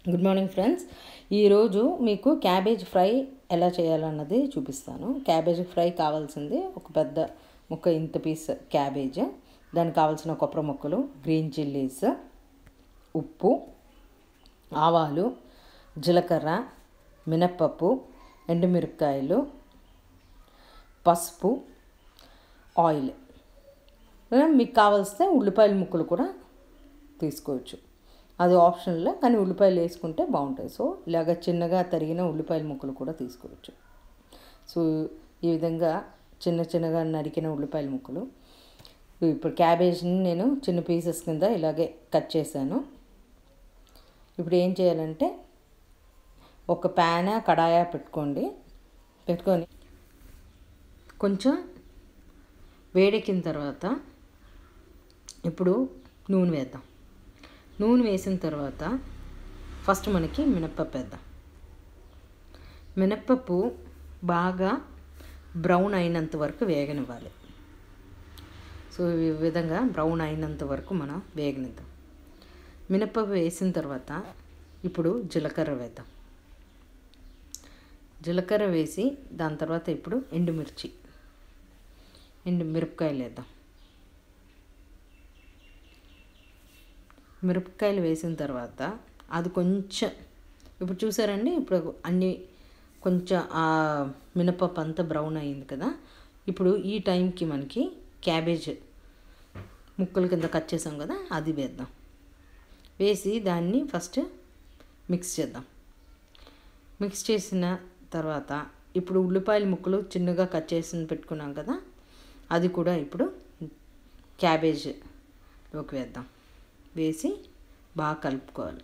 good morning friends ఈరోజు మీకు cabbage fry ఎలా చేయాలన్నది చూపిస్తాను క్యాబేజ్ ఫ్రై కావాల్సింది ఒక పెద్ద ముక్క ఇంత పీస్ క్యాబేజ్ దానికి కావాల్సిన కొబ్బరి ముక్కలు గ్రీన్ చిల్లీస్ ఉప్పు ఆవాలు జీలకర్ర మినప్పప్పు ఎండుమిరపకాయలు పసుపు ఆయిల్ మీకు కావాల్స్తే ఉల్లిపాయల ముక్కలు కూడా తీసుకోవచ్చు అది ఆప్షనల్ కానీ ఉల్లిపాయలు వేసుకుంటే బాగుంటుంది సో ఇలాగ చిన్నగా తరిగిన ఉల్లిపాయల ముక్కలు కూడా తీసుకోవచ్చు సో ఈ విధంగా చిన్న చిన్నగా నరికిన ఉల్లిపాయల ముక్కలు ఇప్పుడు క్యాబేజ్ని నేను చిన్న పీసెస్ కింద ఇలాగే కట్ చేశాను ఇప్పుడు ఏం చేయాలంటే ఒక ప్యాన్ కడాయ పెట్టుకోండి పెట్టుకొని కొంచెం వేడెక్కిన తర్వాత ఇప్పుడు నూనె వేద్దాం నూనె వేసిన తర్వాత ఫస్ట్ మనకి మినప్పప్పు వేద్దాం మినప్పప్పు బాగా బ్రౌన్ అయినంత వరకు వేగనివ్వాలి సో ఈ విధంగా బ్రౌన్ అయినంత వరకు మనం వేగనిద్దాం మినప్పప్పు వేసిన తర్వాత ఇప్పుడు జీలకర్ర వేద్దాం జీలకర్ర వేసి దాని తర్వాత ఇప్పుడు ఎండుమిర్చి ఎండు మిరపకాయలు వేద్దాం మిరపకాయలు వేసిన తర్వాత అది కొంచెం ఇప్పుడు చూసారండి ఇప్పుడు అన్ని కొంచెం ఆ మినపప్పు అంతా బ్రౌన్ అయింది కదా ఇప్పుడు ఈ టైంకి మనకి క్యాబేజ్ ముక్కల కింద కట్ చేసాం కదా అది వేద్దాం వేసి దాన్ని ఫస్ట్ మిక్స్ చేద్దాం మిక్స్ చేసిన తర్వాత ఇప్పుడు ఉల్లిపాయల ముక్కలు చిన్నగా కట్ చేసి పెట్టుకున్నాం కదా అది కూడా ఇప్పుడు క్యాబేజ్లోకి వేద్దాం వేసి బాగా కలుపుకోవాలి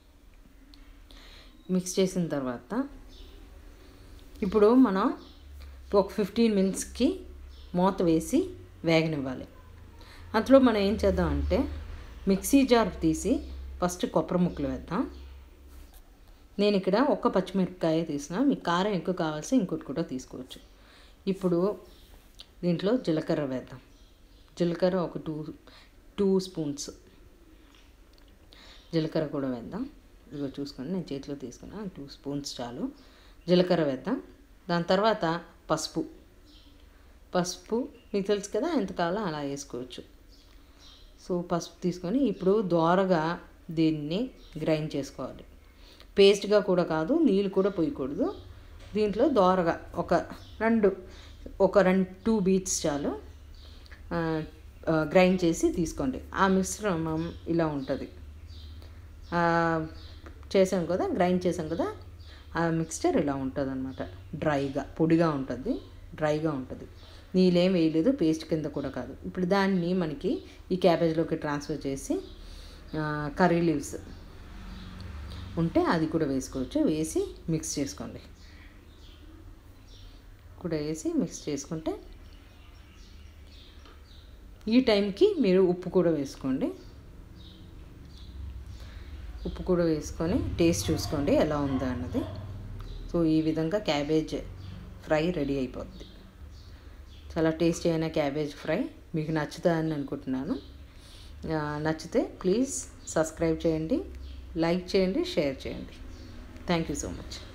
మిక్స్ చేసిన తర్వాత ఇప్పుడు మనం ఒక ఫిఫ్టీన్ మినిట్స్కి మూత వేసి వేగనివ్వాలి అందులో మనం ఏం చేద్దామంటే మిక్సీ జార్ తీసి ఫస్ట్ కొబ్బరి ముక్కలు వేద్దాం నేను ఇక్కడ ఒక్క పచ్చిమిరపకాయ తీసిన మీకు కారం ఎక్కువ కావాల్సి ఇంకోటి కూడా తీసుకోవచ్చు ఇప్పుడు దీంట్లో జీలకర్ర వేద్దాం జీలకర్ర ఒక టూ టూ స్పూన్స్ జీలకర్ర కూడా వేద్దాం ఇదిగో చూసుకోండి నేను చేతిలో తీసుకున్నా టూ స్పూన్స్ చాలు జీలకర్ర వేద్దాం దాని తర్వాత పసుపు పసుపు మీకు తెలుసు కదా ఎంత కావాలో అలా వేసుకోవచ్చు సో పసుపు తీసుకొని ఇప్పుడు దోరగా దీన్ని గ్రైండ్ చేసుకోవాలి పేస్ట్గా కూడా కాదు నీళ్ళు కూడా పోయకూడదు దీంట్లో దోరగా ఒక రెండు ఒక రెండు టూ బీట్స్ చాలు గ్రైండ్ చేసి తీసుకోండి ఆ మిశ్రమం ఇలా ఉంటుంది చేసాం కదా గ్రైండ్ చేసాం కదా ఆ మిక్స్చర్ ఇలా ఉంటుంది అనమాట డ్రైగా పొడిగా ఉంటుంది డ్రైగా ఉంటుంది నీళ్ళేం వేయలేదు పేస్ట్ కింద కూడా కాదు ఇప్పుడు దాన్ని మనకి ఈ క్యాబేజ్లోకి ట్రాన్స్ఫర్ చేసి కర్రీ లీవ్స్ ఉంటే అది కూడా వేసుకోవచ్చు వేసి మిక్స్ చేసుకోండి కూడా వేసి మిక్స్ చేసుకుంటే ఈ టైంకి మీరు ఉప్పు కూడా వేసుకోండి ఉప్పు కూడా వేసుకొని టేస్ట్ చూసుకోండి ఎలా ఉందో అన్నది సో ఈ విధంగా క్యాబేజ్ ఫ్రై రెడీ అయిపోద్ది చాలా టేస్టీ అయిన క్యాబేజ్ ఫ్రై మీకు నచ్చుతుందని అనుకుంటున్నాను నచ్చితే ప్లీజ్ సబ్స్క్రైబ్ చేయండి లైక్ చేయండి షేర్ చేయండి థ్యాంక్ యూ సో మచ్